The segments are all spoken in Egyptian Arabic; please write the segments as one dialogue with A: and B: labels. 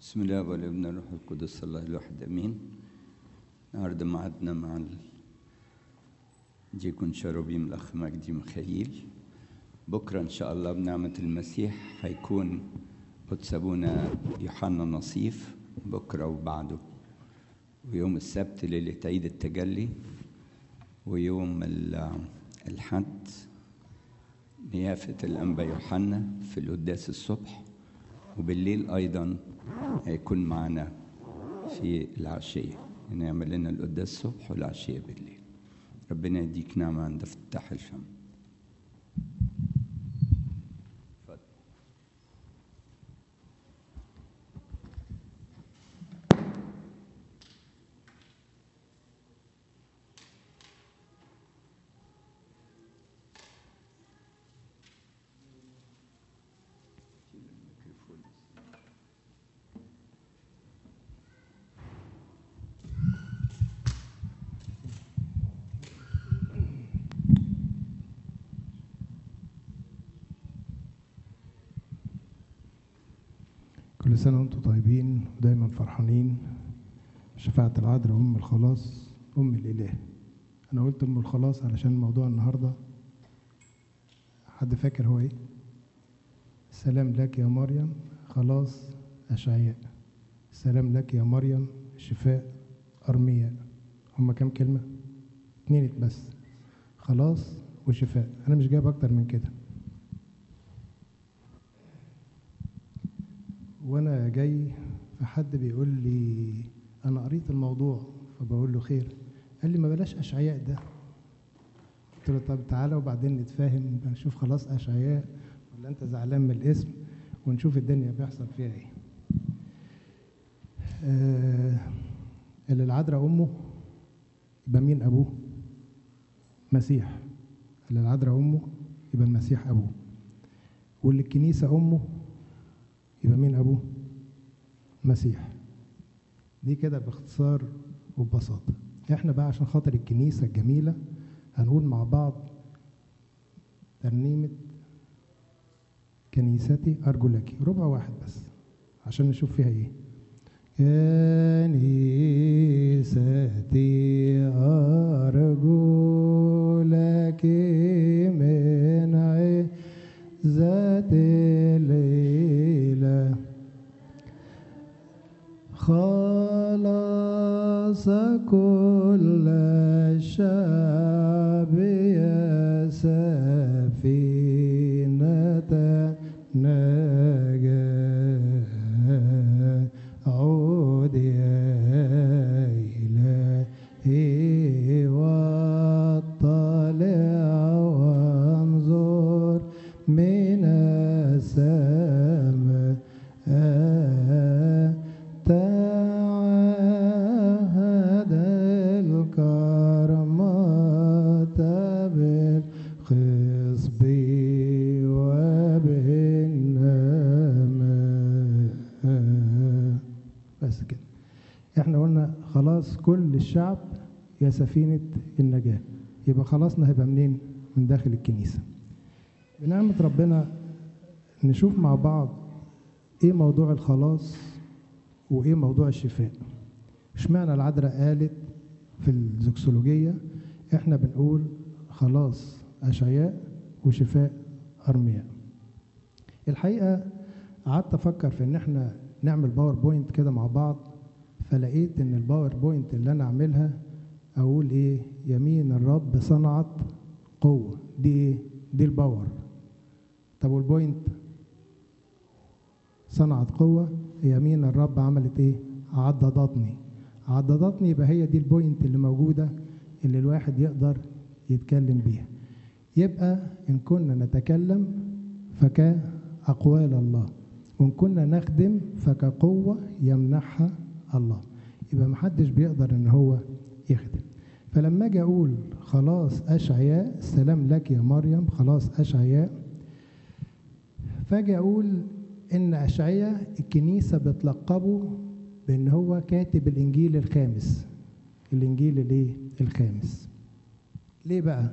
A: بسم الله والابن الروح القدس الله الواحد امين النهارده معادنا مع ال- ديكون شاروبيم الاخ مجدي مخيل بكره ان شاء الله بنعمه المسيح هيكون قدس ابونا يوحنا نصيف بكره وبعده ويوم السبت ليله عيد التجلي ويوم ال- الحد نيافه الانبا يوحنا في القداس الصبح وبالليل ايضا هيكون معنا في العشيه نعمل لنا القداس الصبح والعشيه بالليل ربنا يديك نعمه عند افتتاح الفم اتفضل.
B: كل سنة وانتم طيبين ودايما فرحانين شفاعة العذراء أم الخلاص أم الإله أنا قلت أم الخلاص علشان موضوع النهاردة حد فاكر هو إيه؟ السلام لك يا مريم خلاص أشعياء السلام لك يا مريم شفاء أرمياء هما كام كلمة؟ اتنين بس خلاص وشفاء أنا مش جايب أكتر من كده وانا جاي فحد بيقول لي انا قريت الموضوع فبقول له خير قال لي ما بلاش اشعياء ده قلت له طب تعالى وبعدين نتفاهم نشوف خلاص اشعياء ولا انت زعلان من الاسم ونشوف الدنيا بيحصل فيها ايه آه اللي العذراء امه يبقى مين ابوه مسيح اللي العذراء امه يبقى المسيح ابوه واللي الكنيسه امه يبقى مين ابوه مسيح دي كده باختصار وببساطه احنا بقى عشان خاطر الكنيسه الجميله هنقول مع بعض ترنيمه كنيستي ارجو لك ربع واحد بس عشان نشوف فيها ايه كنيستي أرجو لك من عزة الليلة خلاص كل الشعب يا سفينة نجاة عود يا إلهي واطلع وانظر من السماء تعهد الكرمات بالخصب وبالنماء بس كده احنا قلنا خلاص كل الشعب يا سفينة النجاة يبقى خلاصنا هيبقى منين من داخل الكنيسة بنعمة ربنا نشوف مع بعض ايه موضوع الخلاص وايه موضوع الشفاء اشمعنى العذراء قالت في الزكسولوجية احنا بنقول خلاص اشعياء وشفاء ارمياء الحقيقة قعدت افكر في ان احنا نعمل باوربوينت كده مع بعض فلقيت ان الباوربوينت اللي انا اعملها اقول ايه يمين الرب صنعت قوة دي ايه دي الباور طب والبوينت صنعت قوة يمين الرب عملت ايه عضدتني عضدتني يبقى هي دي البوينت اللي موجودة اللي الواحد يقدر يتكلم بيها يبقى إن كنا نتكلم فكأقوال الله وإن كنا نخدم فكقوة يمنحها الله يبقى محدش بيقدر إن هو يخدم فلما أجي أقول خلاص أشعياء السلام لك يا مريم خلاص أشعياء فاجي أقول إن أشعياء الكنيسة بتلقبه بأن هو كاتب الإنجيل الخامس الإنجيل الإيه؟ الخامس ليه بقى؟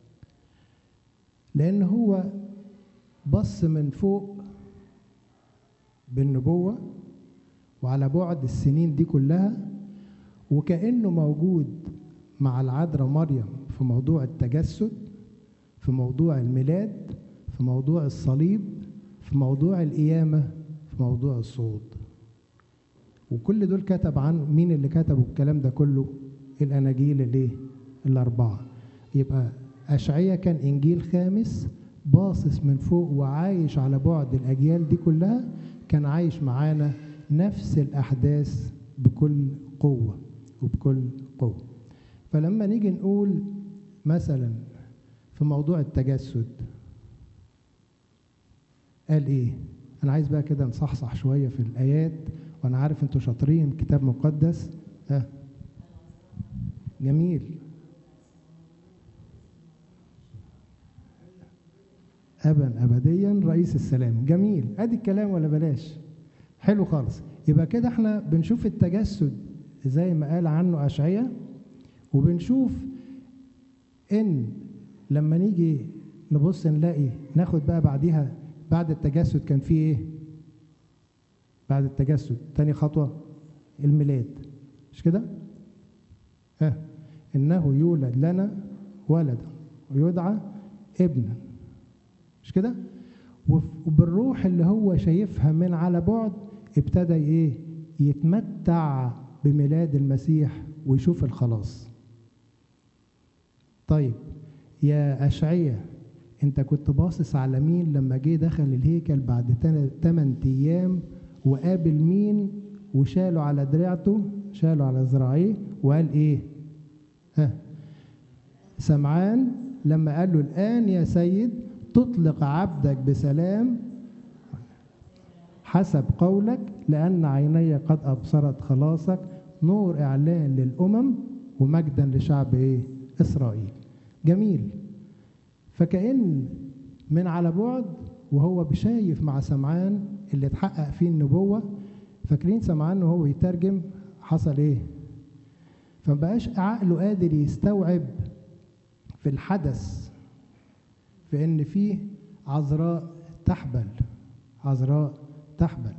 B: لأن هو بص من فوق بالنبوة وعلى بعد السنين دي كلها وكأنه موجود مع العذراء مريم في موضوع التجسد في موضوع الميلاد في موضوع الصليب في موضوع القيامة في موضوع الصعود وكل دول كتب عن مين اللي كتبوا الكلام ده كله الأناجيل الايه الأربعة يبقى أشعية كان إنجيل خامس باصص من فوق وعايش على بعد الأجيال دي كلها كان عايش معانا نفس الأحداث بكل قوة وبكل قوة فلما نيجي نقول مثلا في موضوع التجسد قال ايه انا عايز بقى كده نصحصح شويه في الايات وانا عارف انتوا شاطرين كتاب مقدس ها جميل ابا ابديا رئيس السلام جميل ادي الكلام ولا بلاش حلو خالص يبقى كده احنا بنشوف التجسد زي ما قال عنه اشعياء وبنشوف ان لما نيجي نبص نلاقي ناخد بقى بعديها بعد التجسد كان في ايه بعد التجسد تاني خطوة الميلاد مش كده ها انه يولد لنا ولدا ويدعى ابنا مش كده وبالروح اللي هو شايفها من على بعد ابتدى ايه يتمتع بميلاد المسيح ويشوف الخلاص طيب يا أشعية انت كنت باصص على مين لما جه دخل الهيكل بعد 8 ايام وقابل مين وشاله على دراعته شاله على ذراعيه وقال ايه ها سمعان لما قال له الان يا سيد تطلق عبدك بسلام حسب قولك لان عيني قد ابصرت خلاصك نور اعلان للامم ومجدا لشعب ايه اسرائيل جميل فكأن من على بعد وهو بشايف مع سمعان اللي اتحقق فيه النبوة فاكرين سمعان وهو يترجم حصل ايه فمبقاش عقله قادر يستوعب في الحدث في ان فيه عذراء تحبل عذراء تحبل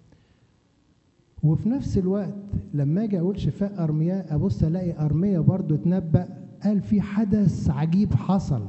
B: وفي نفس الوقت لما اجي اقول شفاء ارمياء ابص الاقي ارميا برضو اتنبأ قال في حدث عجيب حصل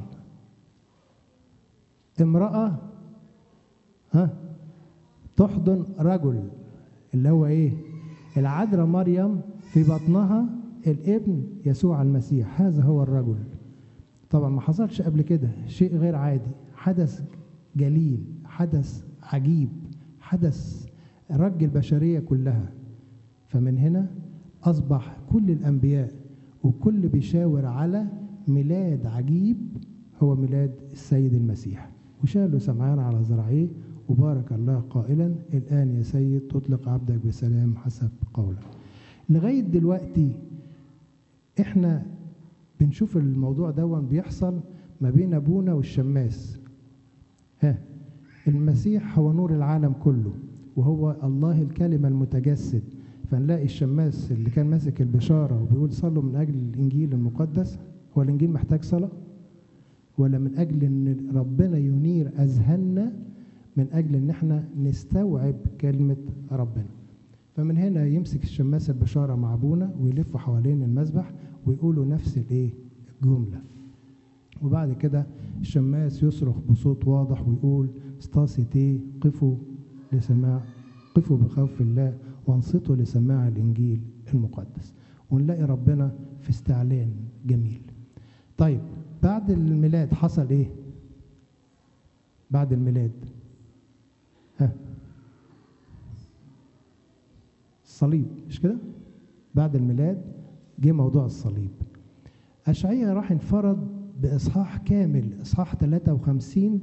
B: امرأة ها تحضن رجل اللي هو ايه العذراء مريم في بطنها الابن يسوع المسيح هذا هو الرجل طبعا ما حصلش قبل كده شيء غير عادي حدث جليل حدث عجيب حدث رج البشرية كلها فمن هنا أصبح كل الأنبياء وكل بيشاور على ميلاد عجيب هو ميلاد السيد المسيح وشالوا سمعان على ذراعيه وبارك الله قائلا الآن يا سيد تطلق عبدك بسلام حسب قولك لغاية دلوقتي احنا بنشوف الموضوع دون بيحصل ما بين ابونا والشماس ها المسيح هو نور العالم كله وهو الله الكلمة المتجسد فنلاقي الشماس اللي كان ماسك البشارة وبيقول صلوا من أجل الإنجيل المقدس هو الإنجيل محتاج صلاة ولا من أجل أن ربنا ينير أذهاننا من أجل أن احنا نستوعب كلمة ربنا فمن هنا يمسك الشماس البشارة مع أبونا ويلفوا حوالين المذبح ويقولوا نفس الإيه الجملة وبعد كده الشماس يصرخ بصوت واضح ويقول ستاسي تي قفوا لسماع قفوا بخوف الله وانصتوا لسماع الإنجيل المقدس ونلاقي ربنا في استعلان جميل طيب بعد الميلاد حصل ايه بعد الميلاد ها الصليب مش كده بعد الميلاد جه موضوع الصليب أشعية راح انفرد بإصحاح كامل إصحاح 53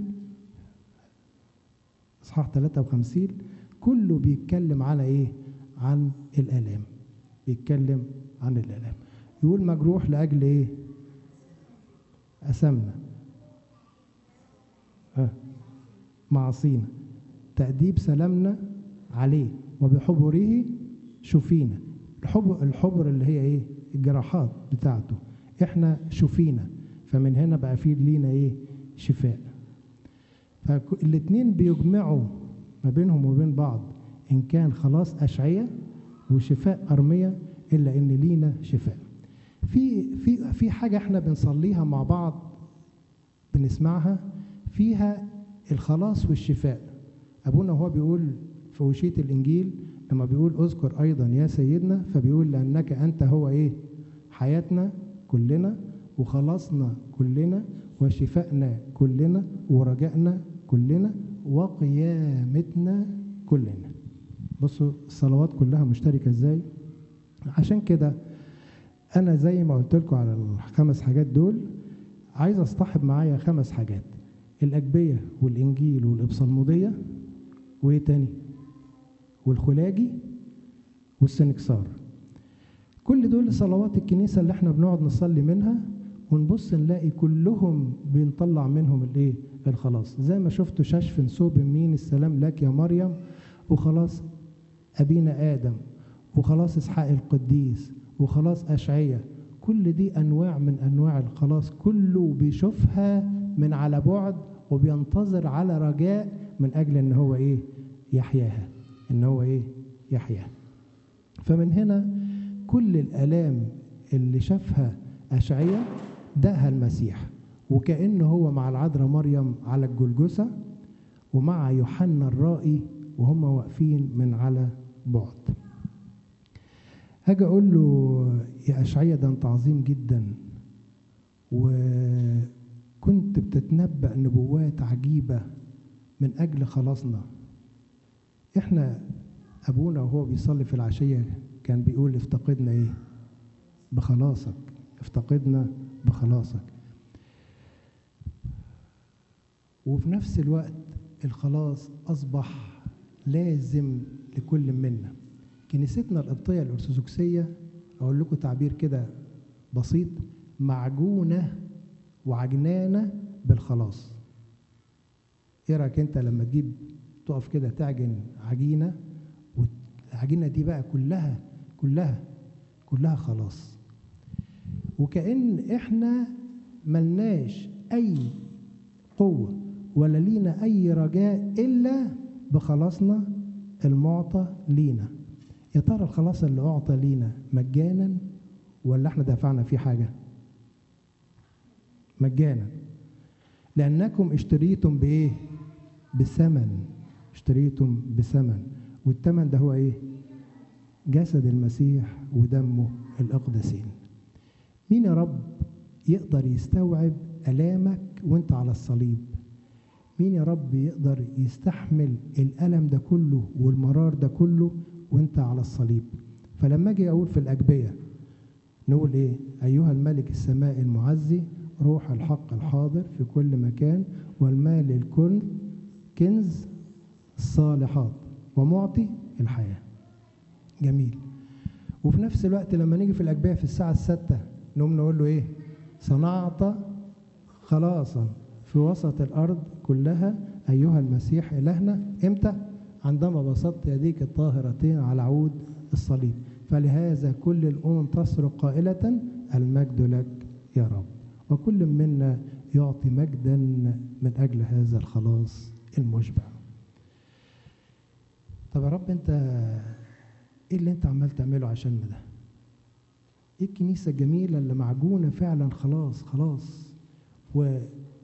B: إصحاح 53 كله بيتكلم على إيه؟ عن الآلام بيتكلم عن الآلام يقول مجروح لأجل إيه؟ أسمنا أه. معصينا تأديب سلامنا عليه وبحبره شفينا الحبر, الحبر اللي هي ايه الجراحات بتاعته احنا شفينا فمن هنا بقى في لينا ايه شفاء فالاتنين بيجمعوا ما بينهم وبين بعض إن كان خلاص أشعية وشفاء أرمية إلا إن لينا شفاء في في في حاجة إحنا بنصليها مع بعض بنسمعها فيها الخلاص والشفاء أبونا هو بيقول في وشية الإنجيل لما بيقول اذكر أيضا يا سيدنا فبيقول لأنك أنت هو إيه حياتنا كلنا وخلاصنا كلنا وشفائنا كلنا ورجائنا كلنا وقيامتنا كلنا بصوا الصلوات كلها مشتركة ازاي عشان كده انا زي ما قلت لكم على الخمس حاجات دول عايز اصطحب معايا خمس حاجات الاجبيه والانجيل والابصالموديه وايه تاني والخلاجي والسنكسار كل دول صلوات الكنيسه اللي احنا بنقعد نصلي منها ونبص نلاقي كلهم بنطلع منهم الايه الخلاص زي ما شفتوا ششف ثوب مين السلام لك يا مريم وخلاص ابينا ادم وخلاص اسحاق القديس وخلاص اشعية كل دي انواع من انواع الخلاص كله بيشوفها من على بعد وبينتظر على رجاء من اجل ان هو ايه يحياها ان هو ايه يحياها فمن هنا كل الالام اللي شافها اشعية دقها المسيح وكأنه هو مع العذراء مريم على الجلجسة ومع يوحنا الرائي وهم واقفين من على بعد هاجي اقول له يا اشعيا ده انت عظيم جدا وكنت بتتنبأ نبوات عجيبة من أجل خلاصنا احنا أبونا وهو بيصلي في العشية كان بيقول افتقدنا ايه بخلاصك افتقدنا بخلاصك وفي نفس الوقت الخلاص أصبح لازم لكل منا كنيستنا القبطية الأرثوذكسية أقول لكم تعبير كده بسيط معجونة وعجنانة بالخلاص ايه رايك انت لما تجيب تقف كده تعجن عجينة والعجينة دي بقى كلها كلها كلها خلاص وكأن احنا ملناش أي قوة ولا لينا أي رجاء إلا بخلاصنا المعطى لينا يا ترى الخلاص اللي أعطى لينا مجانا ولا احنا دفعنا فيه حاجة مجانا لأنكم اشتريتم بإيه بثمن اشتريتم بثمن والثمن ده هو إيه جسد المسيح ودمه الأقدسين مين يا رب يقدر يستوعب ألامك وانت على الصليب مين يا رب يقدر يستحمل الألم ده كله والمرار ده كله وانت على الصليب فلما اجي اقول في الأجبية نقول ايه أيها الملك السماء المعزي روح الحق الحاضر في كل مكان والمال الكل كنز الصالحات ومعطي الحياة جميل وفي نفس الوقت لما نيجي في الأجبية في الساعة الستة نقوم نقول له ايه صنعت خلاصا في وسط الأرض كلها أيها المسيح إلهنا إمتى؟ عندما بسطت يديك الطاهرتين على عود الصليب فلهذا كل الأمم تصرخ قائلة المجد لك يا رب وكل منا يعطي مجدا من أجل هذا الخلاص المشبع طب يا رب أنت إيه اللي أنت عمال تعمله عشان ده؟ إيه الكنيسة الجميلة اللي معجونة فعلا خلاص خلاص و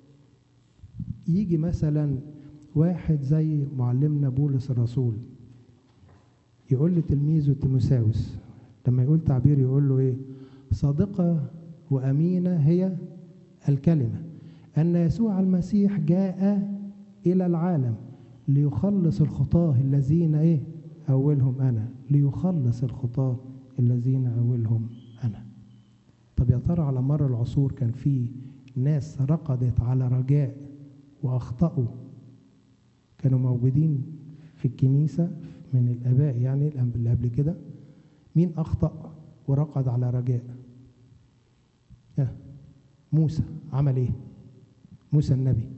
B: يجي مثلا واحد زي معلمنا بولس الرسول يقول لتلميذه تيموساوس لما يقول تعبير يقول له ايه صادقة وأمينة هي الكلمة أن يسوع المسيح جاء إلى العالم ليخلص الخطاة الذين إيه أولهم أنا ليخلص الخطاة الذين أولهم أنا طب يا ترى على مر العصور كان في ناس رقدت على رجاء وأخطأوا كانوا موجودين في الكنيسة من الآباء يعني اللي قبل كده مين أخطأ ورقد على رجاء آه. موسى عمل إيه موسى النبي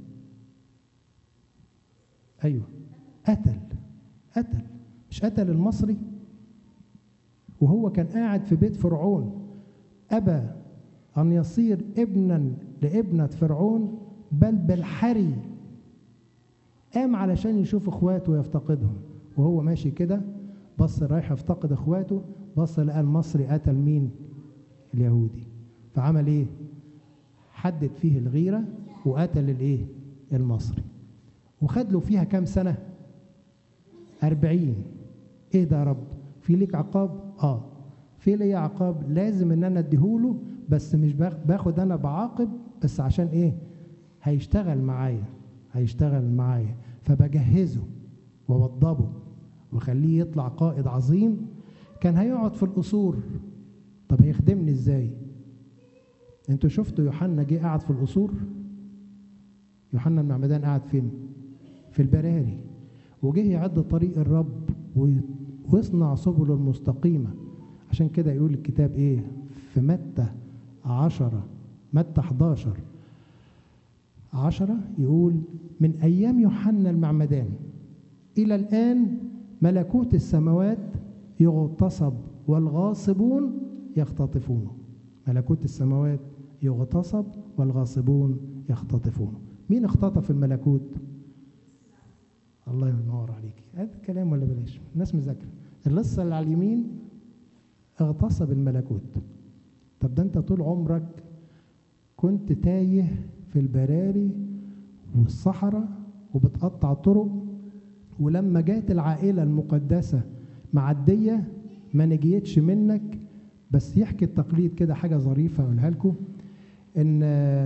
B: أيوه قتل قتل مش قتل المصري وهو كان قاعد في بيت فرعون أبى أن يصير ابنا لابنة فرعون بل بالحري قام علشان يشوف اخواته ويفتقدهم وهو ماشي كده بص رايح يفتقد اخواته بص لقى المصري قتل مين اليهودي فعمل ايه حدد فيه الغيرة وقتل الايه المصري وخد له فيها كام سنة أربعين ايه ده يا رب في ليك عقاب اه في لي عقاب لازم ان انا اديهوله بس مش باخد انا بعاقب بس عشان ايه هيشتغل معايا هيشتغل معايا فبجهزه ووضبه وخليه يطلع قائد عظيم كان هيقعد في القصور طب هيخدمني ازاي انتوا شفتوا يوحنا جه قعد في القصور يوحنا المعمدان قعد فين في البراري وجه يعد طريق الرب ويصنع سبل المستقيمة عشان كده يقول الكتاب ايه في متى عشرة متى 11 عشرة يقول من أيام يوحنا المعمدان إلى الآن ملكوت السماوات يغتصب والغاصبون يختطفونه ملكوت السماوات يغتصب والغاصبون يختطفونه مين اختطف الملكوت الله ينور عليك هذا كلام ولا بلاش الناس مذاكره اللصه اللي على اليمين اغتصب الملكوت طب ده انت طول عمرك كنت تايه في البراري والصحراء وبتقطع طرق ولما جات العائلة المقدسة معدية ما نجيتش منك بس يحكي التقليد كده حاجة ظريفة أقولها لكم إن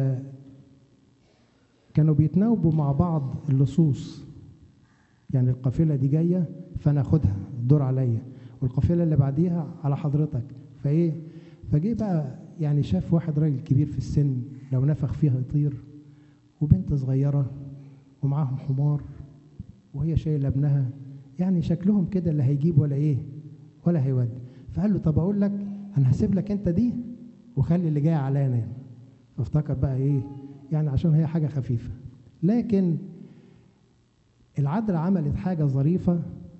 B: كانوا بيتناوبوا مع بعض اللصوص يعني القافلة دي جاية فأنا أخدها الدور عليا والقافلة اللي بعديها على حضرتك فإيه فجه بقى يعني شاف واحد راجل كبير في السن لو نفخ فيها يطير وبنت صغيرة ومعاهم حمار وهي شايله ابنها يعني شكلهم كده اللي هيجيب ولا ايه ولا هيودي فقال له طب اقول لك انا هسيب لك انت دي وخلي اللي جاي عليا انا فافتكر بقى ايه يعني عشان هي حاجه خفيفه لكن العذراء عملت حاجه ظريفه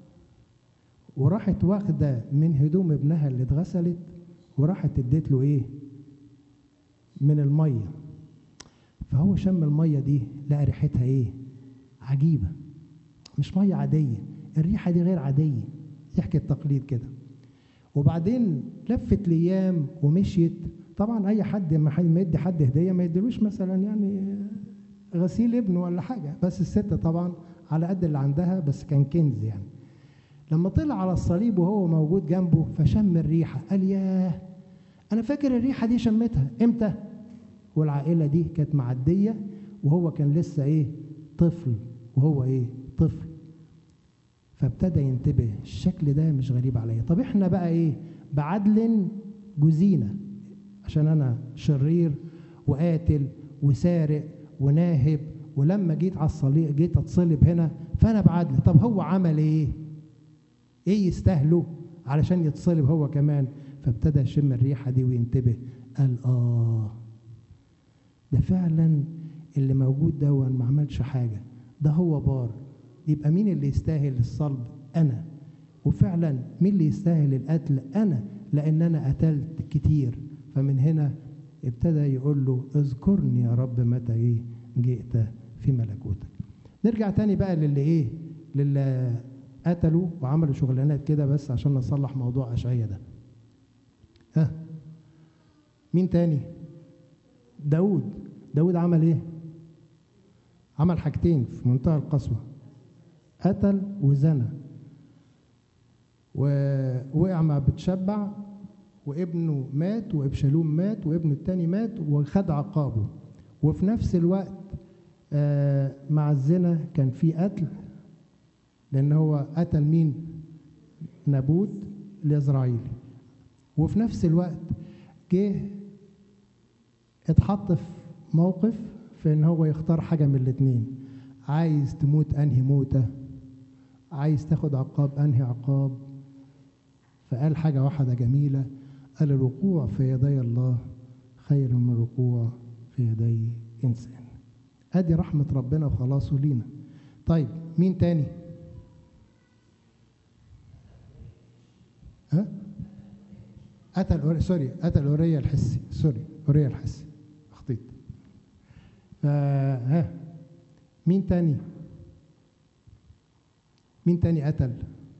B: وراحت واخده من هدوم ابنها اللي اتغسلت وراحت اديت له ايه من الميه فهو شم الميه دي لقى ريحتها ايه عجيبه مش ميه عاديه الريحه دي غير عاديه يحكي التقليد كده وبعدين لفت الايام ومشيت طبعا اي حد ما يدي حد هديه ما يديلوش مثلا يعني غسيل ابنه ولا حاجه بس الست طبعا على قد اللي عندها بس كان كنز يعني لما طلع على الصليب وهو موجود جنبه فشم الريحه قال ياه انا فاكر الريحه دي شمتها امتى والعائله دي كانت معديه وهو كان لسه ايه طفل وهو ايه طفل فابتدى ينتبه الشكل ده مش غريب عليا طب احنا بقى ايه بعدل جزينة عشان انا شرير وقاتل وسارق وناهب ولما جيت على الصليب جيت اتصلب هنا فانا بعدل طب هو عمل ايه ايه يستاهله علشان يتصلب هو كمان فابتدى يشم الريحه دي وينتبه قال اه ده فعلا اللي موجود ده ما عملش حاجه ده هو بار يبقى مين اللي يستاهل الصلب انا وفعلا مين اللي يستاهل القتل انا لان انا قتلت كتير فمن هنا ابتدى يقول له اذكرني يا رب متى ايه جئت في ملكوتك نرجع تاني بقى للي ايه للي قتلوا وعملوا شغلانات كده بس عشان نصلح موضوع اشعياء ده ها مين تاني داود داود عمل ايه عمل حاجتين في منتهى القسوة قتل وزنى ووقع مع بتشبع وابنه مات وابشالوم مات وابنه التاني مات وخد عقابه وفي نفس الوقت آه مع الزنا كان في قتل لان هو قتل مين نابوت الاسرائيلي وفي نفس الوقت جه اتحط في موقف في ان هو يختار حاجه من الاثنين عايز تموت انهي موته عايز تاخد عقاب انهي عقاب فقال حاجه واحده جميله قال الوقوع في يدي الله خير من الوقوع في يدي انسان ادي رحمه ربنا وخلاصه لينا طيب مين تاني ها قتل سوري قتل اوريا الحسي سوري اوريا الحسي اخطيت ها مين تاني مين تاني قتل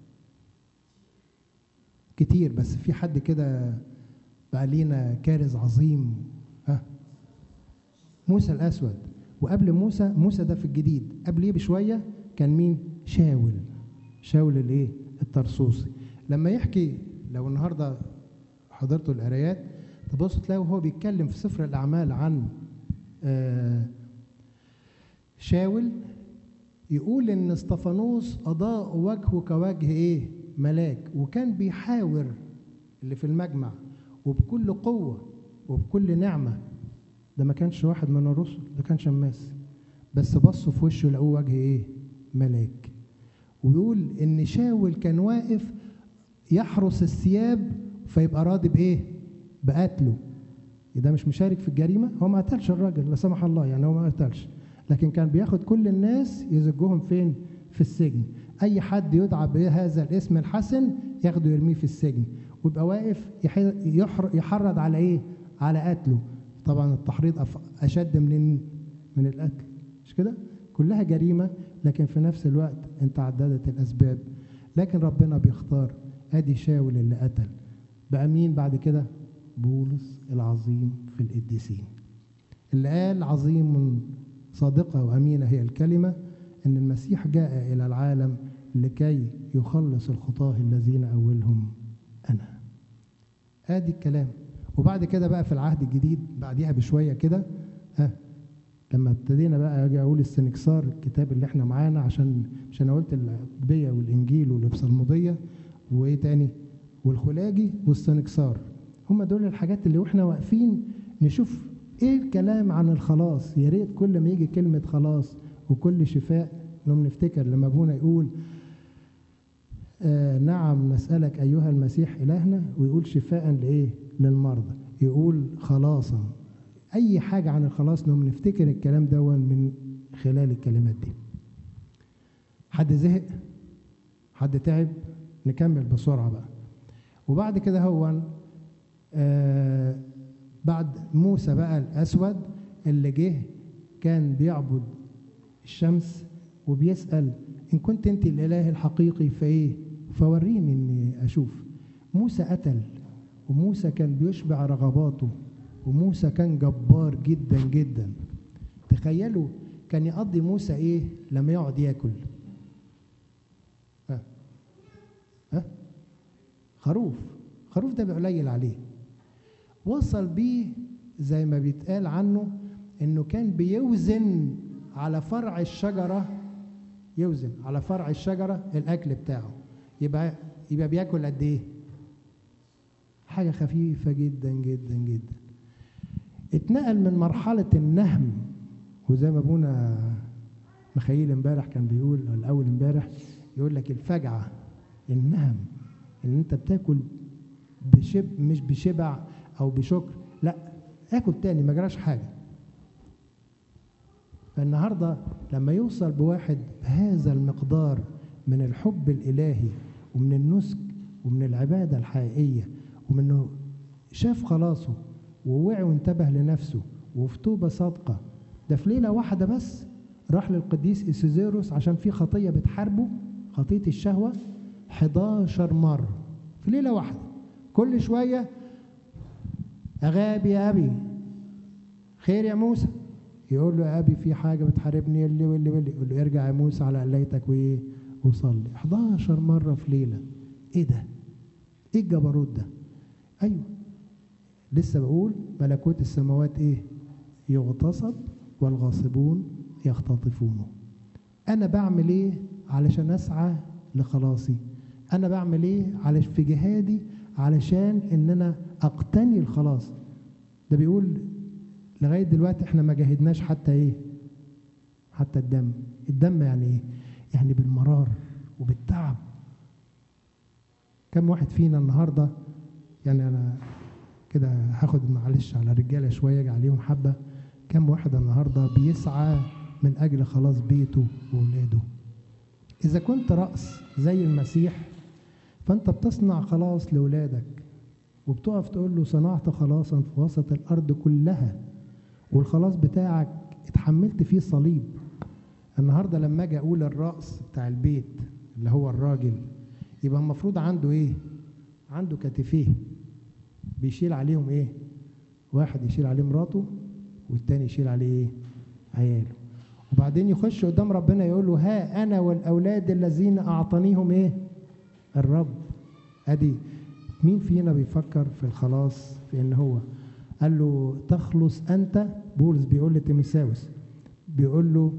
B: كتير بس في حد كده بقى لينا كارز عظيم ها موسى الاسود وقبل موسى موسى ده في الجديد قبليه بشويه كان مين شاول شاول الايه الطرسوسي لما يحكي لو النهارده حضرتوا القرايات تبصوا تلاقوا هو بيتكلم في سفر الاعمال عن آه شاول يقول ان استفانوس اضاء وجهه كوجه ايه ملاك وكان بيحاور اللي في المجمع وبكل قوه وبكل نعمه ده ما كانش واحد من الرسل ده كان شماس بس بصوا في وشه لقوه وجه ايه ملاك ويقول ان شاول كان واقف يحرس الثياب فيبقى راضي بايه بقتله ده مش مشارك في الجريمه هو ما قتلش الراجل لا سمح الله يعني هو ما قتلش لكن كان بياخد كل الناس يزجهم فين في السجن اي حد يدعى بهذا الاسم الحسن ياخده يرميه في السجن ويبقى واقف يحرض على ايه على قتله طبعا التحريض اشد من من القتل مش كده كلها جريمه لكن في نفس الوقت انت عددت الاسباب لكن ربنا بيختار ادي شاول اللي قتل بقى مين بعد كده بولس العظيم في القديسين اللي قال عظيم صادقة وأمينة هي الكلمة أن المسيح جاء إلى العالم لكي يخلص الخطاة الذين أولهم أنا آدي الكلام وبعد كده بقى في العهد الجديد بعديها بشوية كده ها لما ابتدينا بقى اجي اقول السنكسار الكتاب اللي احنا معانا عشان مش انا قلت البيه والانجيل والابصالموديه وايه تاني والخلاجي والسنكسار هم دول الحاجات اللي واحنا واقفين نشوف ايه الكلام عن الخلاص يا ريت كل ما يجي كلمه خلاص وكل شفاء نقوم نفتكر لما ابونا يقول آه نعم نسالك ايها المسيح الهنا ويقول شفاء لايه للمرضى يقول خلاصا اي حاجه عن الخلاص نقوم نفتكر الكلام ده من خلال الكلمات دي حد زهق حد تعب نكمل بسرعه بقى وبعد كده هو آه بعد موسى بقى الأسود اللي جه كان بيعبد الشمس وبيسأل إن كنت أنت الإله الحقيقي فإيه فوريني إني أشوف موسى قتل وموسى كان بيشبع رغباته وموسى كان جبار جدا جدا تخيلوا كان يقضي موسى إيه لما يقعد ياكل ها ها خروف خروف ده قليل عليه وصل بيه زي ما بيتقال عنه انه كان بيوزن على فرع الشجره يوزن على فرع الشجره الاكل بتاعه يبقى يبقى بياكل قد ايه حاجه خفيفه جدا جدا جدا اتنقل من مرحله النهم وزي ما ابونا مخيل امبارح كان بيقول الاول امبارح يقول لك الفجعه النهم ان انت بتاكل بشب مش بشبع او بشكر لا اكل تاني ما جراش حاجه فالنهارده لما يوصل بواحد بهذا المقدار من الحب الالهي ومن النسك ومن العباده الحقيقيه ومنه شاف خلاصه ووعي وانتبه لنفسه وفي توبه صادقه ده في ليله واحده بس راح للقديس إسيزيروس عشان في خطيه بتحاربه خطيه الشهوه 11 مره في ليله واحده كل شويه أغابي يا أبي خير يا موسى يقول له يا أبي في حاجة بتحاربني اللي واللي واللي يقول له ارجع يا موسى على قليتك وإيه وصلي 11 مرة في ليلة إيه ده؟ إيه الجبروت ده؟ أيوه لسه بقول ملكوت السماوات إيه؟ يغتصب والغاصبون يختطفونه أنا بعمل إيه علشان أسعى لخلاصي أنا بعمل إيه على في جهادي علشان ان انا اقتني الخلاص ده بيقول لغايه دلوقتي احنا ما جاهدناش حتى ايه حتى الدم الدم يعني ايه يعني بالمرار وبالتعب كم واحد فينا النهارده يعني انا كده هاخد معلش على الرجاله شويه اجي عليهم حبه كم واحد النهارده بيسعى من اجل خلاص بيته واولاده اذا كنت راس زي المسيح فانت بتصنع خلاص لاولادك وبتقف تقول له صنعت خلاصا في وسط الارض كلها والخلاص بتاعك اتحملت فيه صليب النهارده لما اجي اقول الراس بتاع البيت اللي هو الراجل يبقى المفروض عنده ايه عنده كتفيه بيشيل عليهم ايه واحد يشيل عليه مراته والتاني يشيل عليه ايه عياله وبعدين يخش قدام ربنا يقول له ها انا والاولاد الذين اعطانيهم ايه الرب ادي مين فينا بيفكر في الخلاص في ان هو قال له تخلص انت بولس بيقول لتيموساوس بيقول له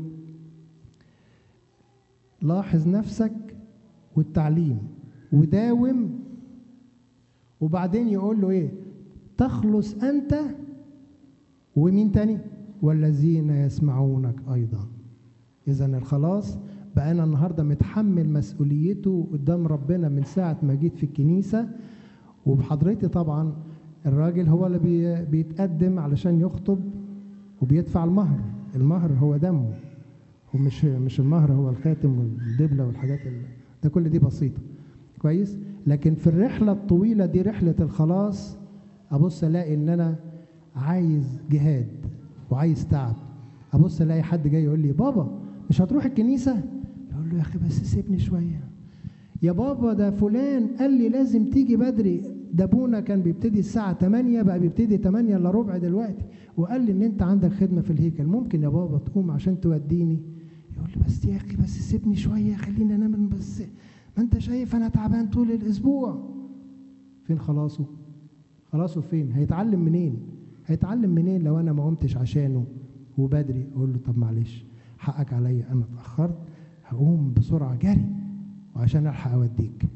B: لاحظ نفسك والتعليم وداوم وبعدين يقول له ايه تخلص انت ومين تاني والذين يسمعونك ايضا اذا الخلاص بقى انا النهارده متحمل مسؤوليته قدام ربنا من ساعه ما جيت في الكنيسه وبحضرتي طبعا الراجل هو اللي بي بيتقدم علشان يخطب وبيدفع المهر المهر هو دمه ومش مش المهر هو الخاتم والدبله والحاجات اللي ده كل دي بسيطه كويس لكن في الرحله الطويله دي رحله الخلاص ابص الاقي ان انا عايز جهاد وعايز تعب ابص الاقي حد جاي يقول لي بابا مش هتروح الكنيسه يقول له يا اخي بس سيبني شويه يا بابا ده فلان قال لي لازم تيجي بدري ده ابونا كان بيبتدي الساعة 8 بقى بيبتدي 8 الا ربع دلوقتي وقال لي ان انت عندك خدمة في الهيكل ممكن يا بابا تقوم عشان توديني يقول لي بس يا اخي بس سيبني شوية خليني انام بس ما انت شايف انا تعبان طول الاسبوع فين خلاصه خلاصه فين هيتعلم منين هيتعلم منين لو انا ما قمتش عشانه وبدري اقول له طب معلش حقك عليا انا اتاخرت هقوم بسرعه جري وعشان الحق اوديك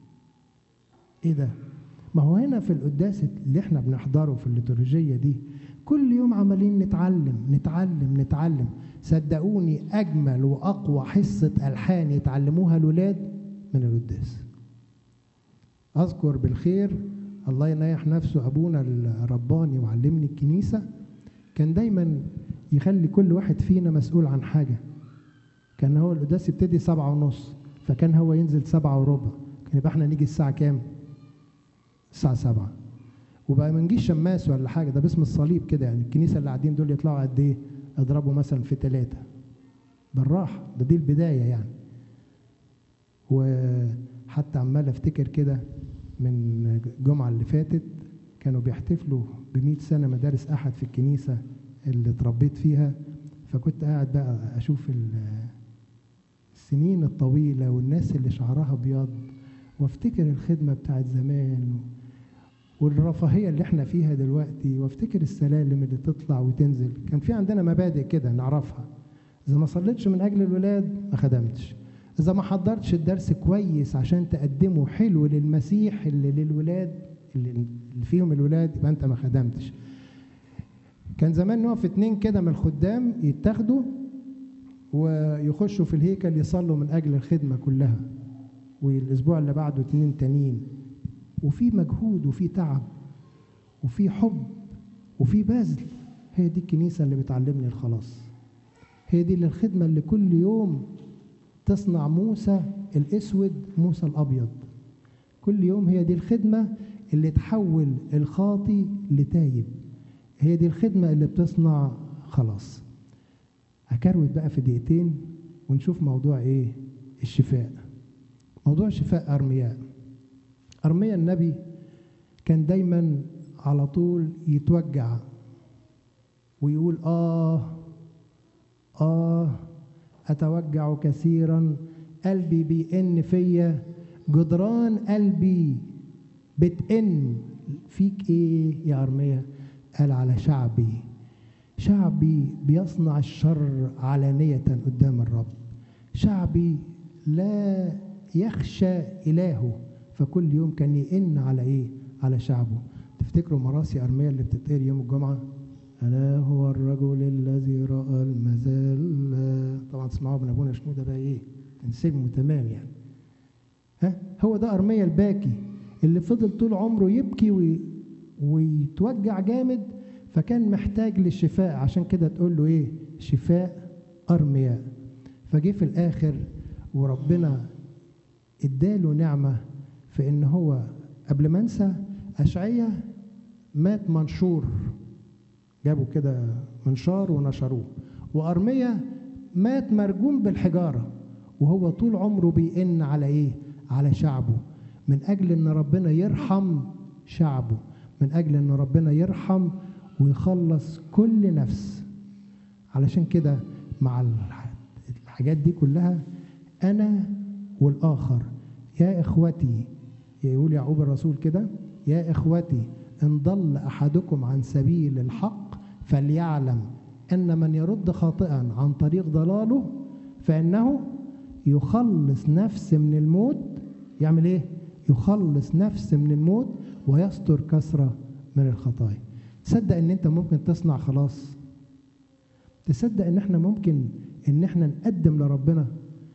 B: ايه ده ما هو هنا في القداس اللي احنا بنحضره في الليتورجيه دي كل يوم عمالين نتعلم نتعلم نتعلم صدقوني اجمل واقوى حصه الحان يتعلموها الولاد من القداس اذكر بالخير الله ينيح نفسه ابونا الرباني وعلمني الكنيسه كان دايما يخلي كل واحد فينا مسؤول عن حاجه كان هو القداس يبتدي سبعة ونص فكان هو ينزل سبعة وربع كان يبقى احنا نيجي الساعة كام؟ الساعة سبعة وبقى ما نجيش شماس ولا حاجة ده باسم الصليب كده يعني الكنيسة اللي قاعدين دول يطلعوا قد ايه؟ اضربوا مثلا في ثلاثة بالراحة ده دي البداية يعني وحتى عمال افتكر كده من الجمعة اللي فاتت كانوا بيحتفلوا بمئة سنة مدارس أحد في الكنيسة اللي اتربيت فيها فكنت قاعد بقى أشوف السنين الطويلة والناس اللي شعرها أبيض وافتكر الخدمة بتاعت زمان والرفاهية اللي احنا فيها دلوقتي وافتكر السلالم اللي تطلع وتنزل كان في عندنا مبادئ كده نعرفها إذا ما صليتش من أجل الولاد ما خدمتش إذا ما حضرتش الدرس كويس عشان تقدمه حلو للمسيح اللي للولاد اللي فيهم الولاد يبقى أنت ما خدمتش كان زمان نقف اتنين كده من الخدام يتاخدوا ويخشوا في الهيكل يصلوا من أجل الخدمة كلها والأسبوع اللي بعده اتنين تانيين وفي مجهود وفي تعب وفي حب وفي بذل هي دي الكنيسة اللي بتعلمني الخلاص هي دي الخدمة اللي كل يوم تصنع موسى الأسود موسى الأبيض كل يوم هي دي الخدمة اللي تحول الخاطي لتايب هي دي الخدمة اللي بتصنع خلاص هكروت بقى في دقيقتين ونشوف موضوع ايه الشفاء موضوع شفاء أرمياء أرميا النبي كان دايما على طول يتوجع ويقول آه آه أتوجع كثيرا قلبي بيئن فيا جدران قلبي بتئن فيك ايه يا أرميا قال على شعبي شعبي بيصنع الشر علانية قدام الرب شعبي لا يخشى إلهه فكل يوم كان يئن على ايه على شعبه تفتكروا مراسي أرميا اللي بتتقري يوم الجمعة أنا هو الرجل الذي رأى المذلة طبعا تسمعوها من أبونا شنودة بقى إيه تنسجموا تمام يعني ها هو ده أرميا الباكي اللي فضل طول عمره يبكي وي... ويتوجع جامد فكان محتاج للشفاء عشان كده تقول له إيه شفاء أرميا فجه في الآخر وربنا اداله نعمة في إن هو قبل ما أنسى أشعية مات منشور جابوا كده منشار ونشروه وأرمية مات مرجوم بالحجارة وهو طول عمره بيئن على إيه؟ على شعبه من أجل إن ربنا يرحم شعبه من أجل إن ربنا يرحم ويخلص كل نفس علشان كده مع الح- الحاجات دي كلها أنا والآخر يا إخوتي يقول يعقوب الرسول كده يا إخوتي إن ضل أحدكم عن سبيل الحق فليعلم أن من يرد خاطئا عن طريق ضلاله فإنه يخلص نفس من الموت يعمل إيه؟ يخلص نفس من الموت ويستر كثرة من الخطايا تصدق ان انت ممكن تصنع خلاص تصدق ان احنا ممكن ان احنا نقدم لربنا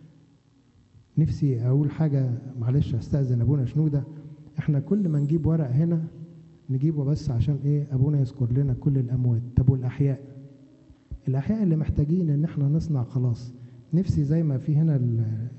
B: نفسي اقول حاجه معلش استاذن ابونا شنوده احنا كل ما نجيب ورق هنا نجيبه بس عشان ايه ابونا يذكر لنا كل الاموات طب والاحياء الاحياء اللي محتاجين ان احنا نصنع خلاص نفسي زي ما في هنا ال-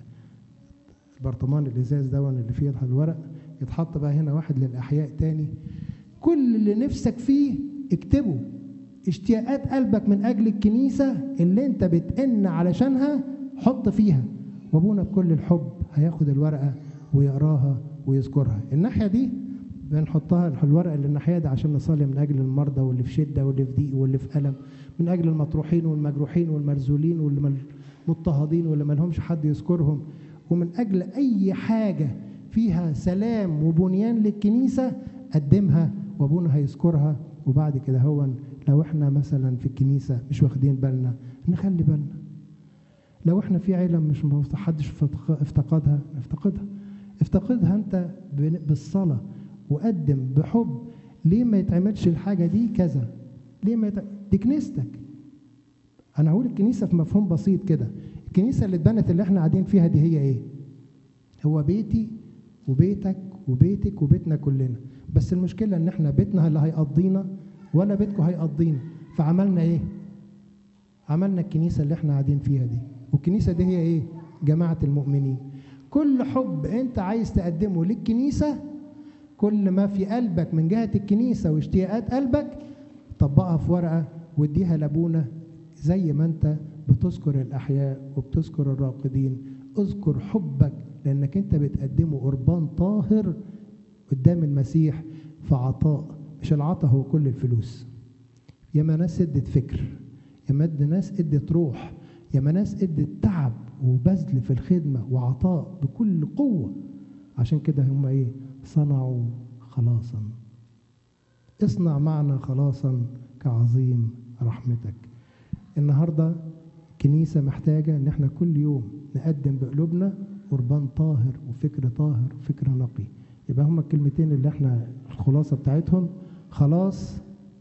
B: البرطمان الازاز دون اللي فيه الورق يتحط بقى هنا واحد للاحياء تاني كل اللي نفسك فيه اكتبه اشتياقات قلبك من اجل الكنيسه اللي انت بتئن علشانها حط فيها وابونا بكل الحب هياخد الورقه ويقراها ويذكرها الناحيه دي بنحطها الورقه اللي الناحيه دي عشان نصلي من اجل المرضى واللي في شده واللي في ضيق واللي في الم من اجل المطروحين والمجروحين والمرزولين واللي مل- مضطهدين واللي ما لهمش حد يذكرهم ومن اجل اي حاجه فيها سلام وبنيان للكنيسه قدمها وابونا هيذكرها وبعد كده هو لو احنا مثلا في الكنيسه مش واخدين بالنا نخلي بالنا لو احنا في عيله مش مف- حدش فتق- افتقدها افتقدها افتقدها انت بن- بالصلاه وقدم بحب ليه ما يتعملش الحاجه دي كذا ليه ما يتع... دي كنيستك انا هقول الكنيسه في مفهوم بسيط كده الكنيسه اللي اتبنت اللي احنا قاعدين فيها دي هي ايه هو بيتي وبيتك وبيتك وبيتنا كلنا بس المشكله ان احنا بيتنا اللي هيقضينا ولا بيتكم هيقضينا فعملنا ايه عملنا الكنيسه اللي احنا قاعدين فيها دي والكنيسه دي هي ايه جماعه المؤمنين كل حب انت عايز تقدمه للكنيسه كل ما في قلبك من جهه الكنيسه واشتياقات قلبك طبقها في ورقه واديها لابونا زي ما انت بتذكر الاحياء وبتذكر الراقدين اذكر حبك لانك انت بتقدمه قربان طاهر قدام المسيح في عطاء مش العطاء هو كل الفلوس ياما ناس ادت فكر ياما ناس ادت روح ياما ناس ادت تعب وبذل في الخدمه وعطاء بكل قوه عشان كده هم ايه صنعوا خلاصا اصنع معنا خلاصا كعظيم رحمتك النهارده الكنيسه محتاجه ان احنا كل يوم نقدم بقلوبنا قربان طاهر وفكر طاهر وفكر نقي يبقى هما الكلمتين اللي احنا الخلاصه بتاعتهم خلاص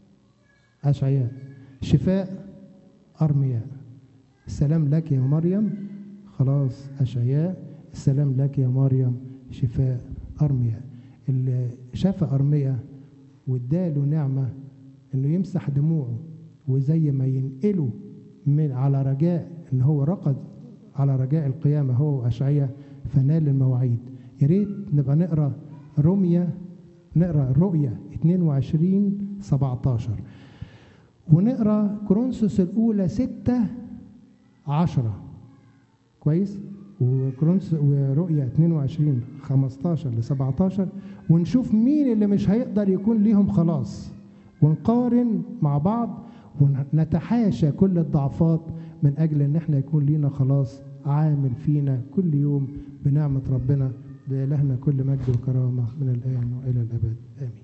B: اشعياء شفاء ارمياء السلام لك يا مريم خلاص اشعياء السلام لك يا مريم شفاء ارمياء اللي شفى ارمياء واداله نعمه انه يمسح دموعه وزي ما ينقله من على رجاء ان هو رقد على رجاء القيامه هو واشعياء فنال المواعيد يا ريت نبقى نقرا روميا نقرا الرؤيا 22 17 ونقرا كورنثوس الاولى 6 10 كويس وكرونس ورؤيا 22 15 ل 17 ونشوف مين اللي مش هيقدر يكون ليهم خلاص ونقارن مع بعض ونتحاشى كل الضعفات من اجل ان احنا يكون لينا خلاص عامل فينا كل يوم بنعمه ربنا لإلهنا كل مجد وكرامه من الان والى الابد امين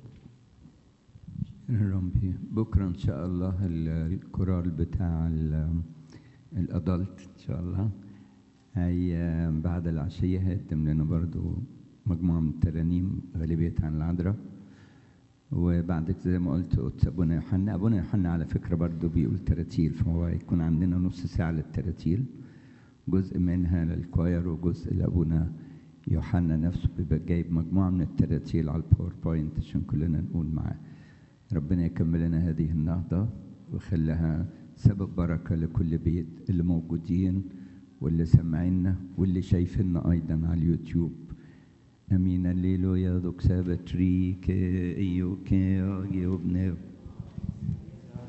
A: ربي بكرة إن شاء الله ال- الكورال بتاع ال- الأدلت إن شاء الله هي بعد العشية هيقدم لنا برضو مجموعة من الترانيم غالبيتها عن العذراء وبعد كده زي ما قلت قدس أبونا يوحنا أبونا يوحنا على فكرة برضو بيقول تراتيل فهو هيكون عندنا نص ساعة للتراتيل جزء منها للكواير وجزء لأبونا يوحنا نفسه بيبقى جايب مجموعة من التراتيل على الباوربوينت عشان كلنا نقول معاه ربنا يكمل لنا هذه النهضة ويخليها سبب بركة لكل بيت اللي موجودين واللي سامعيننا واللي شايفيننا أيضا على اليوتيوب أمين الليلو يا دوك سابتري كي إيو كي أجي وبنيو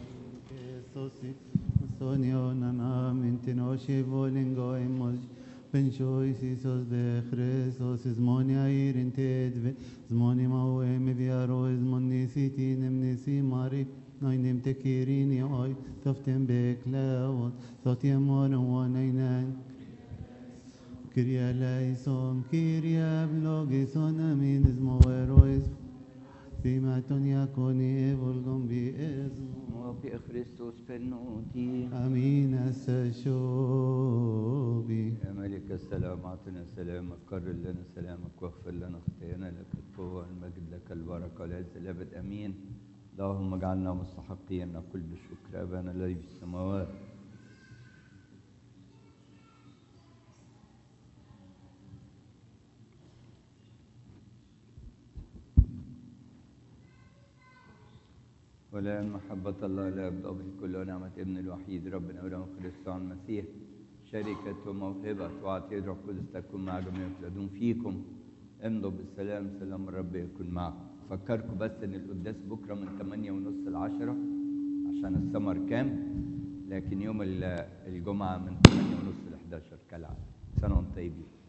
C: Sonio nana mintino shivo lingo emos Benjois Isos de Christos Zmoni air in tedve Zmoni mawem viaro Zmoni sitinem nisi mari Nainim tekirini oi Toftem beklaot Thotim wanu wanainan Kyria eleison Kyria blogison Amin Zmo erois Simaton yakoni Evolgon bi ezmo
A: وفي خريستوس بنوتي
C: أمين السشوبي
A: يا ملك السلام اعطنا سلامك قرر لنا سلامك واغفر لنا خطايانا لك القوة المجد لك البركة والعز الأبد أمين اللهم اجعلنا مستحقين كل شكر أبانا الذي في السماوات ولا محبة الله لا يبدأ كل ونعمة ابن الوحيد ربنا ولهم كريستوس المسيح شركة وموهبة وعطية الروح القدس تكون مع جميع يولدون فيكم امضوا بالسلام سلام الرب يكون معكم فكركم بس ان القداس بكره من 8 ونص ل 10 عشان السمر كام لكن يوم ال- الجمعه من 8 ونص ل 11 كالعاده سنه وانتم طيبين